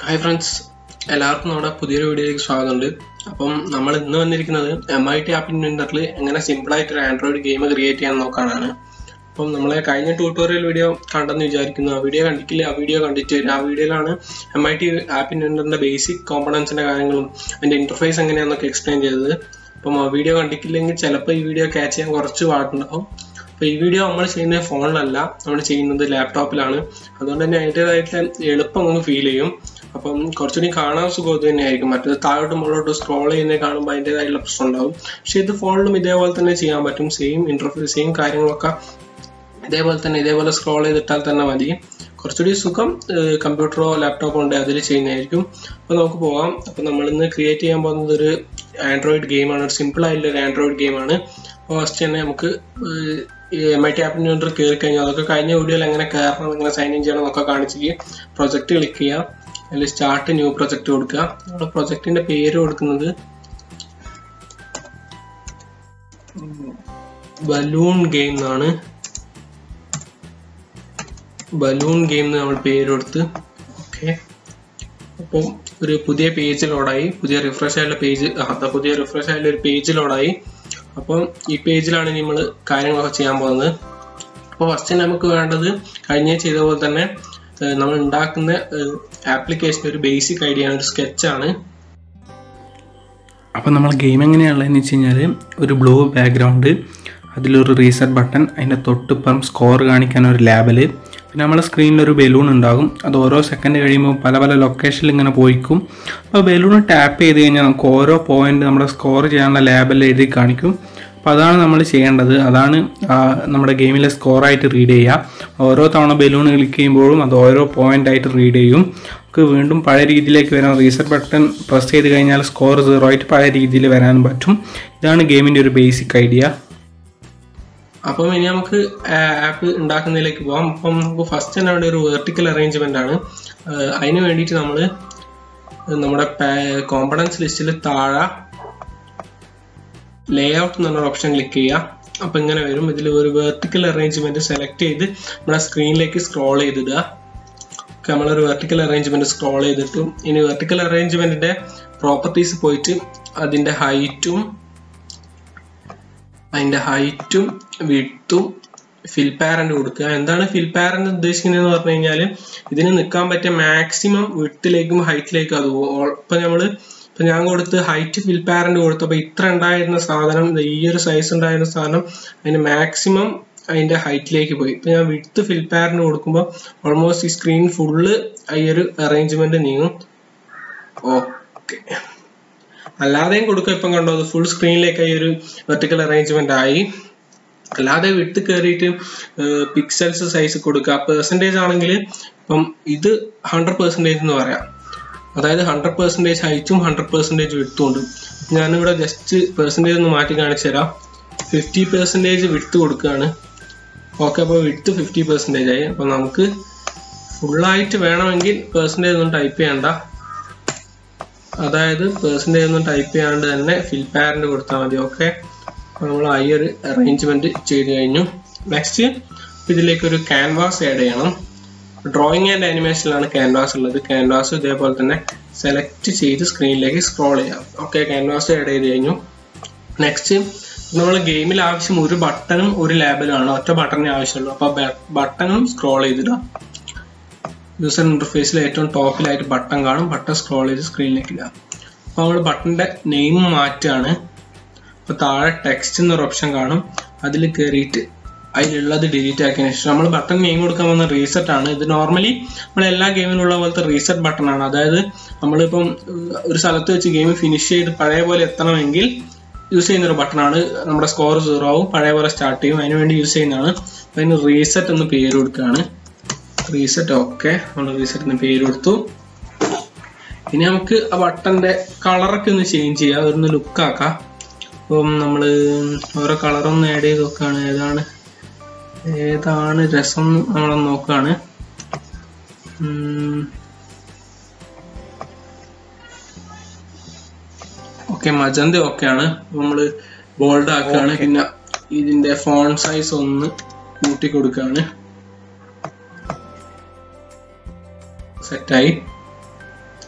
hi friends എല്ലാവർക്കും നമ്മുടെ പുതിയൊരു വീഡിയോയിലേക്ക് സ്വാഗതമുണ്ട് അപ്പം നമ്മൾ ഇന്ന് വന്നിരിക്കുന്നത് എം ഐ ടി ആപ്പ് ഇൻവെന്ററിൽ എങ്ങനെ സിമ്പിളായിട്ട് ഒരു ആൻഡ്രോയിഡ് ഗെയിം ക്രിയേറ്റ് ചെയ്യാൻ നോക്കാനാണ് അപ്പം നമ്മളെ കഴിഞ്ഞ ട്യൂട്ടോറിയൽ വീഡിയോ കണ്ടെന്ന് വിചാരിക്കുന്നു ആ വീഡിയോ കണ്ടിട്ടില്ല ആ വീഡിയോ കണ്ടിട്ട് ആ വീഡിയോയിലാണ് എം ഐ ടി ആപ്പ് ഇൻവെന്ററിന്റെ ബേസിക് കോമ്പണൻസിന്റെ കാര്യങ്ങളും അതിന്റെ ഇന്റർഫേസ് എങ്ങനെയാണെന്നൊക്കെ എക്സ്പ്ലെയിൻ ചെയ്തത് അപ്പം ആ വീഡിയോ കണ്ടിട്ടില്ലെങ്കിൽ ചിലപ്പോൾ ഈ വീഡിയോ ക്യാച്ച് ചെയ്യാൻ കുറച്ച് പാടുണ്ടാവും അപ്പോൾ ഈ വീഡിയോ നമ്മൾ ചെയ്യുന്നത് ഫോണിലല്ല നമ്മൾ ചെയ്യുന്നത് ലാപ്ടോപ്പിലാണ് അതുകൊണ്ട് തന്നെ അതിൻ്റെതായിട്ട് എളുപ്പം നമുക്ക് ഫീൽ ചെയ്യും അപ്പം കുറച്ചുകൂടി കാണാൻ സുഖം ഇത് തന്നെയായിരിക്കും മറ്റേത് താഴോട്ട് മുകളിലോട്ട് സ്ക്രോൾ ചെയ്യുന്നത് കാണുമ്പോൾ അതിൻ്റെതായിട്ടുള്ള പ്രശ്നം ഉണ്ടാവും പക്ഷെ ഇത് ഫോണിലും ഇതേപോലെ തന്നെ ചെയ്യാൻ പറ്റും സെയിം ഇന്റർഫേസ് സെയിം കാര്യങ്ങളൊക്കെ ഇതേപോലെ തന്നെ ഇതേപോലെ സ്ക്രോൾ ചെയ്തിട്ടാൽ തന്നെ മതി കുറച്ചുകൂടി സുഖം കമ്പ്യൂട്ടറോ ലാപ്ടോപ്പോ ഉണ്ട് അതിൽ ചെയ്യുന്നതായിരിക്കും അപ്പോൾ നമുക്ക് പോകാം അപ്പോൾ നമ്മൾ ഇന്ന് ക്രിയേറ്റ് ചെയ്യാൻ പോകുന്നത് ഒരു ആൻഡ്രോയിഡ് ഗെയിമാണ് ഒരു സിമ്പിൾ ആയിട്ടുള്ള ഒരു ആൻഡ്രോയിഡ് ഗെയിമാണ് അപ്പോൾ ഫസ്റ്റ് തന്നെ നമുക്ക് എം ഐ ടി ആപ്പിൻ്റെ അണ്ടർ കയറി കഴിഞ്ഞാൽ അതൊക്കെ കഴിഞ്ഞ വീഡിയോയിൽ എങ്ങനെ കയറണം എങ്ങനെ സൈൻ ഇൻ ചെയ്യണം എന്നൊക്കെ കാണിച്ചിട്ട് പ്രൊജക്റ്റ് ക്ലിക്ക് ചെയ്യുക അതിൽ സ്റ്റാർട്ട് ന്യൂ പ്രൊജക്റ്റ് കൊടുക്കുക നമ്മുടെ പ്രൊജക്റ്റിന്റെ പേര് കൊടുക്കുന്നത് ബലൂൺ ഗെയിം എന്നാണ് ബലൂൺ ഗെയിം എന്ന് നമ്മൾ പേര് കൊടുത്ത് ഓക്കെ അപ്പം ഒരു പുതിയ പേജ് ലോഡായി പുതിയ റിഫ്രഷ് ആയിട്ടുള്ള പേജ് അതാ പുതിയ റിഫ്രഷ് ആയിട്ടുള്ള ഒരു പേജ് ലോഡായി അപ്പം ഈ പേജിലാണ് നമ്മൾ കാര്യങ്ങളൊക്കെ ചെയ്യാൻ പോകുന്നത് അപ്പോൾ ഫസ്റ്റ് നമുക്ക് വേണ്ടത് കഴിഞ്ഞ ചെയ്ത പോലെ തന്നെ നമ്മൾ ഉണ്ടാക്കുന്ന ആപ്ലിക്കേഷൻ ഒരു ബേസിക് ഐഡിയ ആണ് ഒരു സ്കെച്ചാണ് അപ്പോൾ നമ്മൾ ഗെയിം എങ്ങനെയാണുള്ളതെന്ന് വെച്ച് കഴിഞ്ഞാൽ ഒരു ബ്ലൂ ബാക്ക്ഗ്രൗണ്ട് അതിലൊരു റീസെറ്റ് ബട്ടൺ അതിൻ്റെ തൊട്ടിപ്പുറം സ്കോർ കാണിക്കാൻ ഒരു ലാബല് പിന്നെ നമ്മളെ സ്ക്രീനിൽ ഒരു ബലൂൺ ഉണ്ടാകും അത് ഓരോ സെക്കൻഡ് കഴിയുമ്പോൾ പല പല ലൊക്കേഷനിൽ ഇങ്ങനെ പോയിക്കും അപ്പോൾ ബലൂൺ ടാപ്പ് ചെയ്ത് കഴിഞ്ഞാൽ നമുക്ക് ഓരോ പോയിന്റ് നമ്മുടെ സ്കോർ ചെയ്യാനുള്ള ലാബിൽ എഴുതി കാണിക്കും അപ്പോൾ അതാണ് നമ്മൾ ചെയ്യേണ്ടത് അതാണ് നമ്മുടെ ഗെയിമിലെ സ്കോറായിട്ട് റീഡ് ചെയ്യുക ഓരോ തവണ ബലൂൺ ക്ലിക്ക് ചെയ്യുമ്പോഴും അത് ഓരോ പോയിന്റ് ആയിട്ട് റീഡ് ചെയ്യും നമുക്ക് വീണ്ടും പഴയ രീതിയിലേക്ക് വരാൻ റീസെറ്റ് ബട്ടൺ പ്രസ് ചെയ്ത് കഴിഞ്ഞാൽ സ്കോർ സീറോ ആയിട്ട് പഴയ രീതിയിൽ വരാനും പറ്റും ഇതാണ് ഗെയിമിൻ്റെ ഒരു ബേസിക് ഐഡിയ അപ്പം ഇനി നമുക്ക് ആപ്പ് ഉണ്ടാക്കുന്നതിലേക്ക് പോകാം അപ്പം നമുക്ക് ഫസ്റ്റ് തന്നെ അവിടെ ഒരു വെർട്ടിക്കൽ അറേഞ്ച്മെന്റ് ആണ് അതിന് വേണ്ടിയിട്ട് നമ്മൾ നമ്മുടെ കോമ്പണൻസ് ലിസ്റ്റിൽ താഴെ ലേ ഔട്ട് എന്നുള്ള ഓപ്ഷൻ ക്ലിക്ക് ചെയ്യുക അപ്പം ഇങ്ങനെ വരും ഇതിൽ ഒരു വെർട്ടിക്കൽ അറേഞ്ച്മെന്റ് സെലക്ട് ചെയ്ത് നമ്മുടെ സ്ക്രീനിലേക്ക് സ്ക്രോൾ ചെയ്തിടുക ഓക്കെ നമ്മളൊരു വെർട്ടിക്കൽ അറേഞ്ച്മെന്റ് സ്ക്രോൾ ചെയ്തിട്ടു ഇനി വെർട്ടിക്കൽ അറേഞ്ച്മെന്റിന്റെ പ്രോപ്പർട്ടീസ് പോയിട്ട് അതിന്റെ ഹൈറ്റും അതിന്റെ ഹൈറ്റും വിട്ടും ഫിൽ പാരന്റ് കൊടുക്കുക എന്താണ് ഫിൽ പാരന്റ് ഉദ്ദേശിക്കുന്നത് പറഞ്ഞു കഴിഞ്ഞാൽ ഇതിന് നിൽക്കാൻ പറ്റിയ മാക്സിമം വിട്ടിലേക്കും ഹൈറ്റിലേക്കും അത് ഇപ്പൊ നമ്മള് ഇപ്പൊ ഞാൻ കൊടുത്ത് ഹൈറ്റ് ഫിൽ പാരന്റ് കൊടുത്തപ്പോൾ ഇത്ര ഉണ്ടായിരുന്ന സാധനം ഈ ഒരു സൈസ് ഉണ്ടായിരുന്ന സാധനം അതിന് മാക്സിമം അതിന്റെ ഹൈറ്റിലേക്ക് പോയി ഇപ്പൊ ഞാൻ വിട്ട് ഫിൽ പാരന്റ് കൊടുക്കുമ്പോൾ ഓൾമോസ്റ്റ് ഈ സ്ക്രീൻ ഫുള്ള് ഈ ഒരു അറേഞ്ച്മെന്റ് നീങ്ങും ഓക്കെ അല്ലാതെയും കൊടുക്കുക ഇപ്പം കണ്ടോ അത് ഫുൾ സ്ക്രീനിലേക്ക് ഈ ഒരു വെർട്ടിക്കൽ അറേഞ്ച്മെന്റ് ആയി അല്ലാതെ വിട്ട് കയറിയിട്ട് പിക്സൽസ് സൈസ് കൊടുക്കുക പെർസെൻറ്റേജ് ആണെങ്കിൽ ഇപ്പം ഇത് ഹൺഡ്രഡ് പെർസെൻറ്റേജ് എന്ന് പറയാം അതായത് ഹൺഡ്രഡ് പെർസെൻറ്റേജ് ഹൈറ്റും ഹൺഡ്രഡ് പെർസെൻറ്റേജ് വിട്ടും ഉണ്ട് ഞാനിവിടെ ജസ്റ്റ് പെർസെൻറ്റേജ് ഒന്ന് മാറ്റി കാണിച്ചു തരാം ഫിഫ്റ്റി പെർസെൻറ്റേജ് വിട്ട് കൊടുക്കുകയാണ് ഓക്കെ അപ്പോൾ വിട്ട് ഫിഫ്റ്റി പെർസെൻറ്റേജ് ആയി അപ്പോൾ നമുക്ക് ഫുള്ളായിട്ട് വേണമെങ്കിൽ പെർസെൻറ്റേജ് ഒന്നും ടൈപ്പ് ചെയ്യണ്ട അതായത് പെർസെൻറ്റേജ് ഒന്നും ടൈപ്പ് ചെയ്യാണ്ട് തന്നെ ഫിൽ പാരന്റ് കൊടുത്താൽ മതി ഓക്കെ നമ്മൾ ഈ ഒരു അറേഞ്ച്മെന്റ് ചെയ്ത് കഴിഞ്ഞു നെക്സ്റ്റ് ഇതിലേക്ക് ഒരു ക്യാൻവാസ് ആഡ് ചെയ്യണം ഡ്രോയിങ് ആൻഡ് ആനിമേഷനിലാണ് ക്യാൻവാസ് ഉള്ളത് ക്യാൻവാസ് ഇതേപോലെ തന്നെ സെലക്ട് ചെയ്ത് സ്ക്രീനിലേക്ക് സ്ക്രോൾ ചെയ്യാം ഓക്കെ ക്യാൻവാസ് ആഡ് ചെയ്ത് കഴിഞ്ഞു നെക്സ്റ്റ് നമ്മൾ ഗെയിമിൽ ആവശ്യം ഒരു ബട്ടണും ഒരു ലാബിലാണ് ഒറ്റ ബട്ടണിനെ ആവശ്യമുള്ളൂ അപ്പോൾ ബട്ടണും സ്ക്രോൾ ചെയ്തിടാം യൂസർ ഇന്റർഫേസിൽ ഏറ്റവും ടോപ്പിലായിട്ട് ബട്ടൺ കാണും ബട്ടൺ സ്ക്രോൾ ചെയ്ത് സ്ക്രീനിലേക്ക് ഇടുക അപ്പോൾ നമ്മൾ ബട്ടണിന്റെ നെയിം മാറ്റാണ് അപ്പോൾ താഴെ ടെക്സ്റ്റ് എന്നൊരു ഓപ്ഷൻ കാണും അതിൽ കയറിയിട്ട് അതിലുള്ളത് ഡിലീറ്റ് ആക്കിയതിനു ശേഷം നമ്മൾ ബട്ടൺ നെയിം കൊടുക്കാൻ വന്ന റീസെറ്റ് ആണ് ഇത് നോർമലി നമ്മൾ എല്ലാ ഗെയിമിലുള്ള പോലത്തെ റീസെറ്റ് ബട്ടൺ ആണ് അതായത് നമ്മളിപ്പം ഒരു സ്ഥലത്ത് വെച്ച് ഗെയിം ഫിനിഷ് ചെയ്ത് പഴയ പോലെ എത്തണമെങ്കിൽ യൂസ് ചെയ്യുന്ന ഒരു ബട്ടണാണ് നമ്മുടെ സ്കോർ സീറോ ആവും പഴയ പോലെ സ്റ്റാർട്ട് ചെയ്യും അതിന് വേണ്ടി യൂസ് ചെയ്യുന്നതാണ് അതിന് റീസെറ്റ് എന്ന് പേര് കൊടുക്കുകയാണ് റീസെറ്റ് ഓക്കെ നമ്മൾ റീസെറ്റ് എന്ന് പേര് കൊടുത്തു ഇനി നമുക്ക് ആ ബട്ടന്റെ കളറൊക്കെ ഒന്ന് ചേഞ്ച് ചെയ്യാം അതൊന്ന് ലുക്ക് ആക്കാം അപ്പം നമ്മൾ ഓരോ കളറൊന്ന് ആഡ് ചെയ്ത് നോക്കുകയാണ് ഏതാണ് ഏതാണ് രസം നമ്മളൊന്ന് നോക്കുകയാണ് ഓക്കെ മജന്ത ഓക്കെയാണ് നമ്മൾ ബോൾഡ് ആക്കുകയാണ് പിന്നെ ഇതിന്റെ ഫോൺ സൈസ് ഒന്ന് കൂട്ടി കൊടുക്കുകയാണ് സെറ്റായി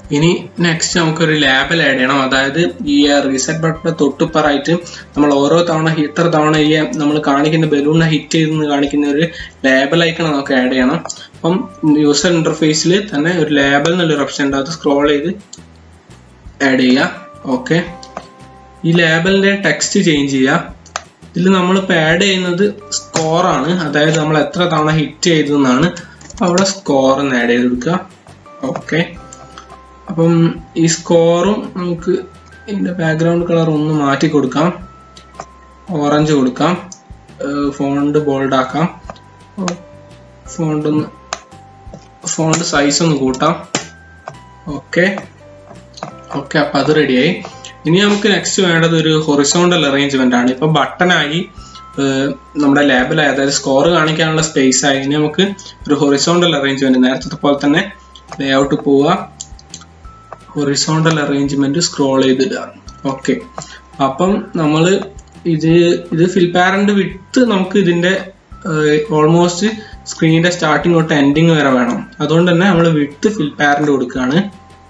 ഇനി നെക്സ്റ്റ് നമുക്കൊരു ലേബൽ ആഡ് ചെയ്യണം അതായത് ഈ റീസെറ്റ് ബട്ടൺ തൊട്ടുപ്പറായിട്ട് നമ്മൾ ഓരോ തവണ ഇത്ര തവണ ഈ നമ്മൾ കാണിക്കുന്ന ബലൂണിനെ ഹിറ്റ് ചെയ്തെന്ന് കാണിക്കുന്ന ഒരു ലേബൽ ഐക്കൺ നമുക്ക് ആഡ് ചെയ്യണം അപ്പം യൂസർ ഇന്റർഫേസിൽ തന്നെ ഒരു ലേബൽ എന്നുള്ളൊരു ഓപ്ഷൻ ഉണ്ട് അത് സ്ക്രോൾ ചെയ്ത് ആഡ് ചെയ്യുക ഓക്കെ ഈ ലേബലിന്റെ ടെക്സ്റ്റ് ചേഞ്ച് ചെയ്യുക ഇതിൽ നമ്മളിപ്പോൾ ആഡ് ചെയ്യുന്നത് സ്കോറാണ് അതായത് നമ്മൾ എത്ര തവണ ഹിറ്റ് ചെയ്തതെന്നാണ് അവിടെ സ്കോർ എന്ന് ആഡ് ചെയ്ത് കൊടുക്കുക ഓക്കെ അപ്പം ഈ സ്കോറും നമുക്ക് ഇതിന്റെ ബാക്ക്ഗ്രൗണ്ട് കളർ ഒന്ന് മാറ്റി കൊടുക്കാം ഓറഞ്ച് കൊടുക്കാം ഫോണ്ട് ബോൾഡ് ആക്കാം ഫോണ്ട് ഒന്ന് ഫോണ്ട് സൈസ് ഒന്ന് കൂട്ടാം ഓക്കെ ഓക്കെ അപ്പൊ അത് റെഡിയായി ഇനി നമുക്ക് നെക്സ്റ്റ് വേണ്ടത് ഒരു ഹൊറിസോണ്ടൽ അറേഞ്ച്മെന്റ് ആണ് ഇപ്പൊ ബട്ടണായി നമ്മുടെ ലേബലായി അതായത് സ്കോർ കാണിക്കാനുള്ള സ്പേസ് ആയി ഇനി നമുക്ക് ഒരു ഹൊറിസോണ്ടൽ അറേഞ്ച്മെന്റ് നേരത്തെ പോലെ തന്നെ ലേ ഔട്ട് പോവുക ഹൊറിസോണ്ടൽ അറേഞ്ച്മെന്റ് സ്ക്രോൾ ചെയ്തിടുക ഓക്കെ അപ്പം നമ്മൾ ഇത് ഇത് ഫിൽ പാരന്റ് വിട്ട് നമുക്ക് ഇതിന്റെ ഓൾമോസ്റ്റ് സ്ക്രീനിന്റെ സ്റ്റാർട്ടിങ് തൊട്ട് എൻഡിങ് വരെ വേണം അതുകൊണ്ട് തന്നെ നമ്മൾ വിട്ട് ഫിൽ പാരന്റ് കൊടുക്കുകയാണ്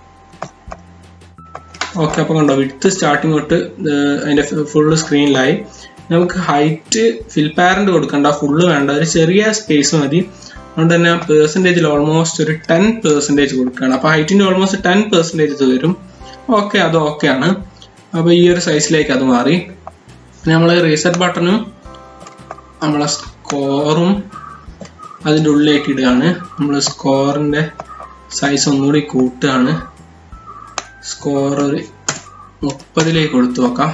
ഓക്കെ അപ്പൊ കണ്ടോ വിട്ട് സ്റ്റാർട്ടിങ് തൊട്ട് അതിന്റെ ഫുള്ള് സ്ക്രീനിലായി നമുക്ക് ഹൈറ്റ് ഫിൽ പാരന്റ് കൊടുക്കണ്ട ഫുള്ള് വേണ്ട ഒരു ചെറിയ സ്പേസ് മതി അതുകൊണ്ട് തന്നെ പേഴ്സൻറ്റേജിൽ ഓൾമോസ്റ്റ് ഒരു ടെൻ പെർസെൻറ്റേജ് കൊടുക്കുകയാണ് അപ്പോൾ ഹൈറ്റിൻ്റെ ഓൾമോസ്റ്റ് ടെൻ പെർസെൻറ്റേജ് ഇത് വരും ഓക്കെ അത് ഓക്കെ ആണ് അപ്പോൾ ഈ ഒരു സൈസിലേക്ക് അത് മാറി നമ്മൾ റീസെറ്റ് ബട്ടണും നമ്മളെ സ്കോറും അതിൻ്റെ ഉള്ളിലേക്ക് ഇടുകയാണ് നമ്മൾ സ്കോറിൻ്റെ സൈസ് ഒന്നുകൂടി കൂട്ടുകയാണ് സ്കോർ ഒരു മുപ്പതിലേക്ക് കൊടുത്തു നോക്കാം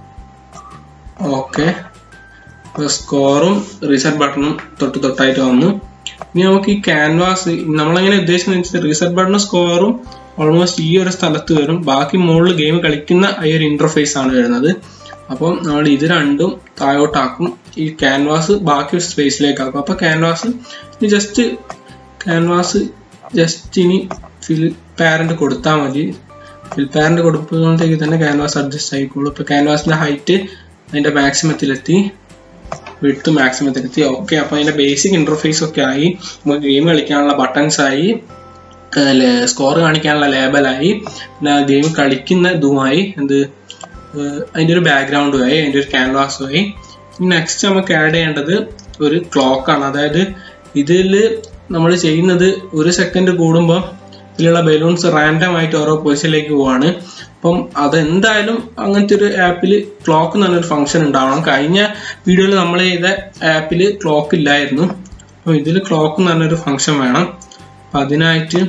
ഓക്കെ സ്കോറും റീസെറ്റ് ബട്ടണും തൊട്ട് തൊട്ടായിട്ട് വന്നു ഇനി നമുക്ക് ഈ ക്യാൻവാസ് നമ്മളെങ്ങനെ ഉദ്ദേശിക്കുന്നത് വെച്ചാൽ റീസെറ്റ് ബട്ടണും സ്കോറും ഓൾമോസ്റ്റ് ഈ ഒരു സ്ഥലത്ത് വരും ബാക്കി മുകളിൽ ഗെയിം കളിക്കുന്ന ഈ ഒരു ഇന്റർഫേസ് ആണ് വരുന്നത് അപ്പം നമ്മൾ ഇത് രണ്ടും താഴോട്ടാക്കും ഈ ക്യാൻവാസ് ബാക്കി സ്പേസിലേക്ക് ആക്കും അപ്പൊ ക്യാൻവാസ് ഇനി ജസ്റ്റ് ക്യാൻവാസ് ജസ്റ്റ് ഇനി ഫിൽ പാരന്റ് കൊടുത്താൽ മതി ഫിൽ പാരന്റ് കൊടുക്കുമ്പോഴത്തേക്ക് തന്നെ ക്യാൻവാസ് അഡ്ജസ്റ്റ് ആയിക്കോളൂ ഇപ്പൊ ക്യാൻവാസിന്റെ ഹൈറ്റ് അതിന്റെ മാക്സിമത്തിലെത്തി വിട്ട് മാക്സിമത്തിലെത്തി ഓക്കെ അപ്പൊ അതിന്റെ ബേസിക് ഇന്റർഫേസ് ഒക്കെ ആയി നമുക്ക് ഗെയിം കളിക്കാനുള്ള ബട്ടൺസ് ആയി സ്കോർ കാണിക്കാനുള്ള ലേബലായി പിന്നെ ഗെയിം കളിക്കുന്ന ഇതുമായി എന്ത് അതിന്റെ ഒരു ബാക്ക്ഗ്രൗണ്ടും ആയി അതിന്റെ ഒരു ക്യാൻവാസും ആയി നെക്സ്റ്റ് നമുക്ക് ആഡ് ചെയ്യേണ്ടത് ഒരു ക്ലോക്കാണ് അതായത് ഇതിൽ നമ്മൾ ചെയ്യുന്നത് ഒരു സെക്കൻഡ് കൂടുമ്പോൾ ഇതിലുള്ള ബലൂൺസ് റാൻഡം ആയിട്ട് ഓരോ പൊസിഷനിലേക്ക് പോവാണ് അപ്പം അതെന്തായാലും അങ്ങനത്തെ ഒരു ആപ്പിൽ ക്ലോക്ക് എന്ന് പറഞ്ഞൊരു ഫംഗ്ഷൻ ഉണ്ടാവണം കഴിഞ്ഞ വീഡിയോയിൽ നമ്മൾ ചെയ്ത ആപ്പിൽ ക്ലോക്ക് ഇല്ലായിരുന്നു അപ്പം ഇതിൽ ക്ലോക്ക് എന്ന് പറഞ്ഞൊരു ഫംഗ്ഷൻ വേണം അപ്പം അതിനായിട്ട്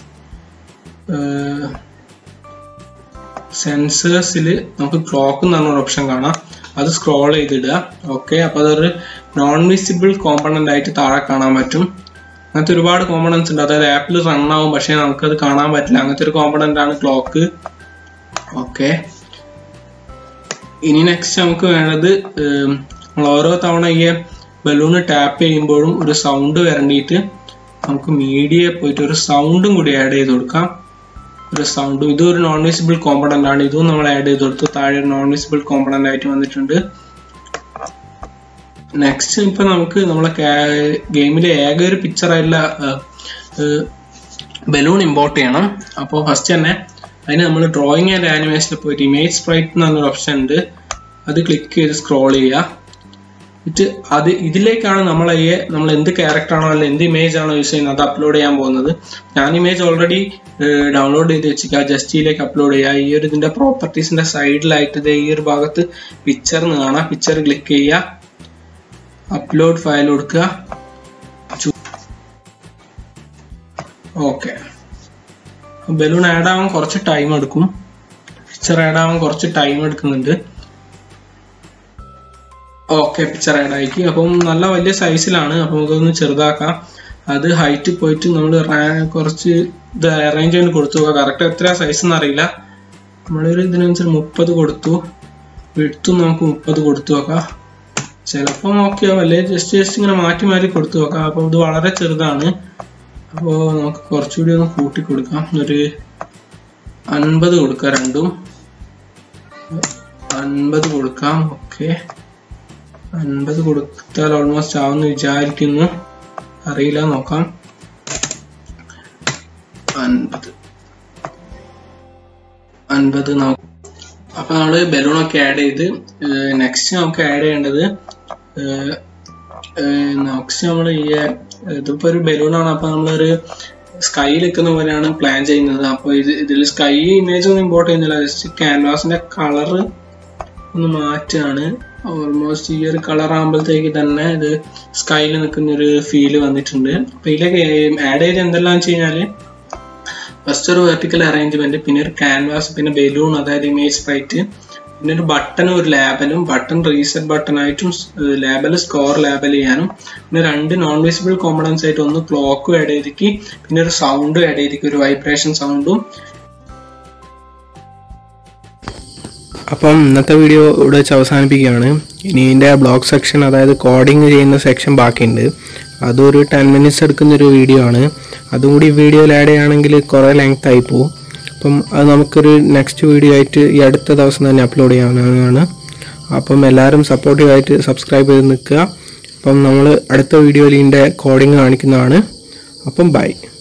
സെൻസേഴ്സിൽ നമുക്ക് ക്ലോക്ക് എന്ന് പറഞ്ഞൊരു ഓപ്ഷൻ കാണാം അത് സ്ക്രോൾ ചെയ്തിടുക ഓക്കെ അപ്പോൾ അതൊരു നോൺ വിസിബിൾ കോമ്പണന്റ് ആയിട്ട് താഴെ കാണാൻ പറ്റും അങ്ങനത്തെ ഒരുപാട് കോമ്പണൻസ് ഉണ്ട് അതായത് ആപ്പിൽ റൺ ആവും പക്ഷേ നമുക്കത് കാണാൻ പറ്റില്ല അങ്ങനത്തെ ഒരു കോമ്പണന്റ് ആണ് ക്ലോക്ക് ഓക്കെ ഇനി നെക്സ്റ്റ് നമുക്ക് വേണ്ടത് നമ്മൾ ഓരോ തവണ ഈ ബലൂണ് ടാപ്പ് ചെയ്യുമ്പോഴും ഒരു സൗണ്ട് വരണ്ടിയിട്ട് നമുക്ക് മീഡിയ പോയിട്ട് ഒരു സൗണ്ടും കൂടി ആഡ് ചെയ്ത് കൊടുക്കാം ഒരു സൗണ്ട് ഇതും ഒരു നോൺ വിസിബിൾ കോമ്പണന്റ് ആണ് ഇതും നമ്മൾ ആഡ് ചെയ്ത് കൊടുത്തു താഴെ ഒരു നോൺ വിസിബിൾ കോമ്പണന്റ് ആയിട്ട് വന്നിട്ടുണ്ട് നെക്സ്റ്റ് ഇപ്പൊ നമുക്ക് നമ്മളെ ഗെയിമിലെ ഏക ഒരു പിക്ചർ ആയിട്ടുള്ള ബലൂൺ ഇമ്പോർട്ട് ചെയ്യണം അപ്പോൾ ഫസ്റ്റ് തന്നെ അതിന് നമ്മൾ ഡ്രോയിങ് ആൻഡ് ആനിമേഷനിൽ പോയിട്ട് ഇമേജ് സ്പ്രൈറ്റ് എന്ന് പറഞ്ഞൊരു ഓപ്ഷൻ ഉണ്ട് അത് ക്ലിക്ക് ചെയ്ത് സ്ക്രോൾ ചെയ്യുക എന്നിട്ട് അത് ഇതിലേക്കാണ് നമ്മൾ ഈ നമ്മൾ എന്ത് ക്യാരക്ടർ ആണോ അല്ലെങ്കിൽ എന്ത് ഇമേജ് ആണോ യൂസ് ചെയ്യുന്നത് അത് അപ്ലോഡ് ചെയ്യാൻ പോകുന്നത് ഞാൻ ഇമേജ് ഓൾറെഡി ഡൗൺലോഡ് ചെയ്ത് വെച്ചിട്ട് ജസ്റ്റിയിലേക്ക് അപ്ലോഡ് ചെയ്യുക ഈ ഒരു ഇതിന്റെ പ്രോപ്പർട്ടീസിന്റെ സൈഡിലായിട്ട് ഇത് ഈ ഒരു ഭാഗത്ത് പിക്ചർ എന്ന് കാണാം പിക്ചർ ക്ലിക്ക് ചെയ്യുക അപ്ലോഡ് ഫയൽ കൊടുക്കുക ഓക്കെ ബലൂൺ ആഡ് ആവാൻ കുറച്ച് ടൈം എടുക്കും പിക്ചർ ആഡ് ആവാൻ കുറച്ച് ടൈം എടുക്കുന്നുണ്ട് ഓക്കെ പിക്ചർ ആഡ് ആക്കി അപ്പം നല്ല വലിയ സൈസിലാണ് അപ്പം ഇതൊന്ന് ചെറുതാക്കാം അത് ഹൈറ്റ് പോയിട്ട് നമ്മൾ കുറച്ച് ഇത് അറേഞ്ച്മെന്റ് കൊടുത്തു കറക്റ്റ് എത്ര സൈസ് എന്ന് അറിയില്ല നമ്മളൊരു ഇതിനനുസരിച്ച് മുപ്പത് കൊടുത്തു വിടുത്തും നമുക്ക് മുപ്പത് കൊടുത്തു നോക്കാം ചിലപ്പോൾ ഓക്കെ അല്ലേ ജസ്റ്റ് ജസ്റ്റ് ഇങ്ങനെ മാറ്റി മാറ്റി കൊടുത്തു നോക്കാം അപ്പോൾ ഇത് വളരെ ചെറുതാണ് അപ്പോൾ നമുക്ക് കുറച്ചുകൂടി ഒന്ന് കൂട്ടി കൊടുക്കാം ഒരു അൻപത് കൊടുക്കാം രണ്ടും അൻപത് കൊടുക്കാം ഓക്കെ അൻപത് കൊടുത്താൽ ഓൾമോസ്റ്റ് ആവുമെന്ന് വിചാരിക്കുന്നു അറിയില്ല നോക്കാം അൻപത് അൻപത് നമുക്ക് അപ്പൊ നമ്മള് ബലൂണൊക്കെ ആഡ് ചെയ്ത് നെക്സ്റ്റ് നമുക്ക് ആഡ് ചെയ്യേണ്ടത് നെക്സ്റ്റ് നമ്മൾ ഈ ഇതിപ്പോ ഒരു ബലൂണാണ് അപ്പൊ നമ്മളൊരു സ്കൈ നിൽക്കുന്ന പോലെയാണ് പ്ലാൻ ചെയ്യുന്നത് അപ്പോൾ ഇത് ഇതിൽ സ്കൈ ഇമേജ് ഒന്നും ഇമ്പോർട്ട് ചെയ്യുന്നില്ല ജസ്റ്റ് ക്യാൻവാസിന്റെ കളർ ഒന്ന് മാറ്റാണ് ഓൾമോസ്റ്റ് ഈ ഒരു കളർ ആകുമ്പോഴത്തേക്ക് തന്നെ ഇത് സ്കൈയിൽ നിൽക്കുന്ന ഒരു ഫീല് വന്നിട്ടുണ്ട് അപ്പൊ ഇതിലേക്ക് ആഡ് ചെയ്ത് എന്തെല്ലാം വെച്ച് കഴിഞ്ഞാല് ഫസ്റ്റ് ഒരു വെർട്ടിക്കൽ അറേഞ്ച്മെന്റ് പിന്നെ ഒരു ക്യാൻവാസ് പിന്നെ ബലൂൺ അതായത് ഇമേജ് സ്പ്രൈറ്റ് പിന്നെ ഒരു ബട്ടണും ഒരു ലാബലും ബട്ടൺ റീസെറ്റ് ബട്ടൺ ആയിട്ടും ലാബൽ സ്കോർ ലാബൽ ചെയ്യാനും പിന്നെ രണ്ട് നോൺ വിസിബിൾ കോമ്പണൻസ് ആയിട്ട് ഒന്ന് ക്ലോക്കും ആഡ് ചെയ്തിക്ക് പിന്നെ ഒരു സൗണ്ടും ആഡ് ചെയ്തിക്ക് ഒരു വൈബ്രേഷൻ സൗണ്ടും അപ്പം ഇന്നത്തെ വീഡിയോ ഇവിടെ വെച്ച് അവസാനിപ്പിക്കുകയാണ് ഇനി ഇതിൻ്റെ ബ്ലോഗ് സെക്ഷൻ അതായത് കോഡിങ് ചെയ്യുന്ന സെക്ഷൻ ബാക്കിയുണ്ട് അതൊരു ടെൻ മിനിറ്റ്സ് എടുക്കുന്നൊരു വീഡിയോ ആണ് അതും കൂടി വീഡിയോയിൽ ആഡ് ചെയ്യുകയാണെങ്കിൽ കുറേ ലെങ്ത് ആയി പോകും അപ്പം അത് നമുക്കൊരു നെക്സ്റ്റ് വീഡിയോ ആയിട്ട് ഈ അടുത്ത ദിവസം തന്നെ അപ്ലോഡ് ചെയ്യാവുന്നതാണ് അപ്പം എല്ലാവരും സപ്പോർട്ടീവായിട്ട് സബ്സ്ക്രൈബ് ചെയ്ത് നിൽക്കുക അപ്പം നമ്മൾ അടുത്ത വീഡിയോയിൽ ഇതിൻ്റെ കോഡിങ് കാണിക്കുന്നതാണ് അപ്പം ബൈ